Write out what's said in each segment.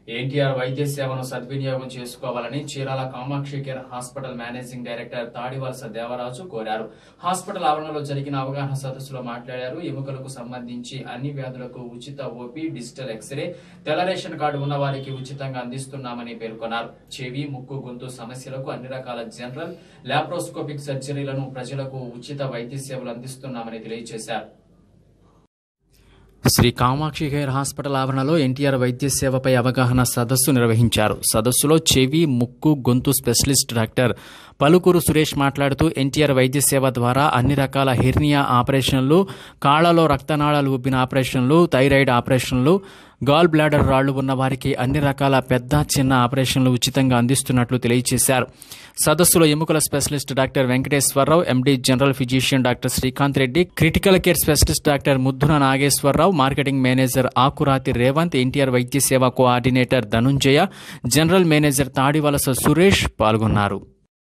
ఎన్టీఆర్ వైద్య సేవను సద్వినియోగం చేసుకోవాలని Chirala Kamakshi care hospital managing director Tadivalasa Devaraju కోరారు హాస్పిటల్ ఆవరణలో జరిగిన అవగాహన సదస్సులో మాట్లాడారు ఎముకలకు సంబంధించి అన్ని వ్యాధులకు ఉచిత ఓపీ డిజిటల్ ఎక్స్రే తెల్ల రేషన్ కార్డు ఉన్న వారికి ఉచితంగా అందిస్తున్నామని పేర్కొన్నారు చెవి ముక్కు గొంతు సమస్యలకు అన్ని రకాల జనరల్ లాప్రోస్కోపిక్ సర్జరీలను ప్రజలకు ఉచిత వైద్య సేవలు అందిస్తున్నామని తెలియజేశారు శ్రీ కామాక్షి కేర్ హాస్పిటల్ ఆవరణలో ఎన్టీఆర్ వైద్య సేవపై అవగాహన సదస్సు నిర్వహించారు సదస్సులో చెవి ముక్కు గొంతు స్పెషలిస్ట్ డాక్టర్ పలుకూరు సురేష్ మాట్లాడుతూ ఎన్టీఆర్ వైద్య సేవ ద్వారా అన్ని రకాల హెర్నియా ఆపరేషన్లు కాళ్లలో రక్తనాళాలు ఉబ్బిన ఆపరేషన్లు థైరాయిడ్ ఆపరేషన్లు గాల్ బ్లాడర్ రాళ్లు ఉన్న వారికి అన్ని రకాల పెద్ద చిన్న ఆపరేషన్లు ఉచితంగా అందిస్తున్నట్లు తెలియజేశారు సదస్సులో ఎముకల specialist doctor Venkateswararao MD general physician doctor Srikanth Reddy critical care specialist doctor Mudduna Nageswararao marketing manager Akurathi Revanth NTR Vaidya Seva coordinator Dhanunjaya general manager Tadivalasa Suresh పాల్గొన్నారు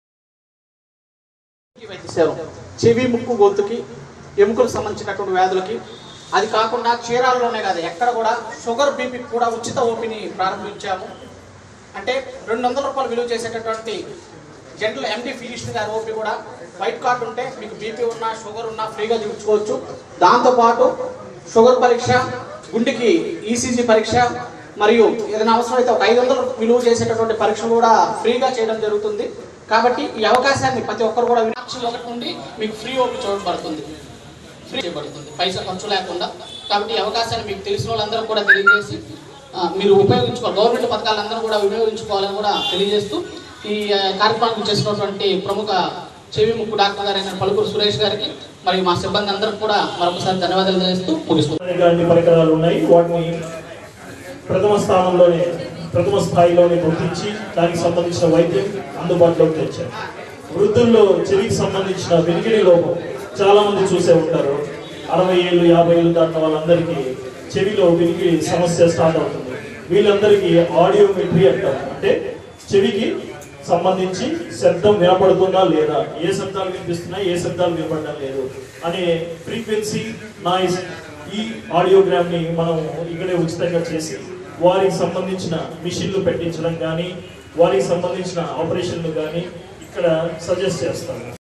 వైద్య సేవ చెవి ముక్కు గొంతుకి ఎముకలకు సంబంధించినటువంటి వ్యాధులకి అది కాకుండా చీరాల్లోనే కాదు ఎక్కడ కూడా షుగర్ బీపీ కూడా ఉచిత ఓపీని ప్రారంభించాము అంటే రెండు వందల రూపాయలు విలువ చేసేటటువంటి జనరల్ ఎండి ఫిజిషియన్ గారి ఓపీ కూడా వైట్ కార్డు ఉంటే మీకు బీపీ ఉన్నా షుగర్ ఉన్నా ఫ్రీగా చూపించుకోవచ్చు దాంతోపాటు షుగర్ పరీక్ష గుండెకి ఈసీజీ పరీక్ష మరియు ఏదైనా అవసరమైతే ఒక ఐదు వందలు విలువ చేసేటటువంటి పరీక్షలు కూడా ఫ్రీగా చేయడం జరుగుతుంది కాబట్టి ఈ అవకాశాన్ని ప్రతి ఒక్కరు కూడా వినాక్షి ఒకటి నుండి మీకు ఫ్రీ ఓపీ చూడబడుతుంది ఫ్రీ చేయబడుతుంది పైసా ఖర్చు లేకుండా కాబట్టి ఈ అవకాశాన్ని మీకు తెలిసిన వాళ్ళందరూ కూడా తెలియజేసి ఆ, మీరు ఉపయోగించుకోవాలి గవర్నమెంట్ పథకాలందరూ కూడా వినియోగించుకోవాలని కూడా తెలియజేస్తూ ఈ ఆ, కార్యక్రమానికి చేసినటువంటి ప్రముఖ చెవి ముక్కు డాక్టర్ గారైన పలుకురు సురేష్ గారికి మరియు మా సిబ్బంది అందరికి కూడా మరొకసారి ధన్యవాదాలు తెలియజేస్తూ ముగిస్తున్నాను అనేక అన్ని పరికరాలు ఉన్నాయి వాటిని ప్రథమ స్థానంలోనే ప్రథమ స్థాయిలోనే గుర్తించి దానికి సంబంధించిన వైద్యం అందుబాటులోకి తెచ్చారు వృద్ధుల్లో చెవికి సంబంధించిన వెలిగిడి లోపం చాలా మంది చూసే ఉంటారు అరవై ఏళ్ళు యాభై ఏళ్ళు దాటిన వాళ్ళందరికీ చెవిలో వెలిగిడి సమస్య స్టార్ట్ అవుతుంది వీళ్ళందరికీ ఆడియోమెట్రీ అంటారు అంటే చెవికి సంబంధించి శబ్దం వినపడుతుందా లేదా ఏ శబ్దాలు వినిపిస్తున్నాయి ఏ శబ్దాలు వినపడడం లేదు అనే ఫ్రీక్వెన్సీ నాయిస్ ఈ ఆడియోగ్రామ్ ని మనం ఇక్కడే ఉచితంగా చేసి వారికి సంబంధించిన మిషన్లు పెట్టించడం కానీ వారికి సంబంధించిన ఆపరేషన్లు కానీ ఇక్కడ సజెస్ట్ చేస్తాము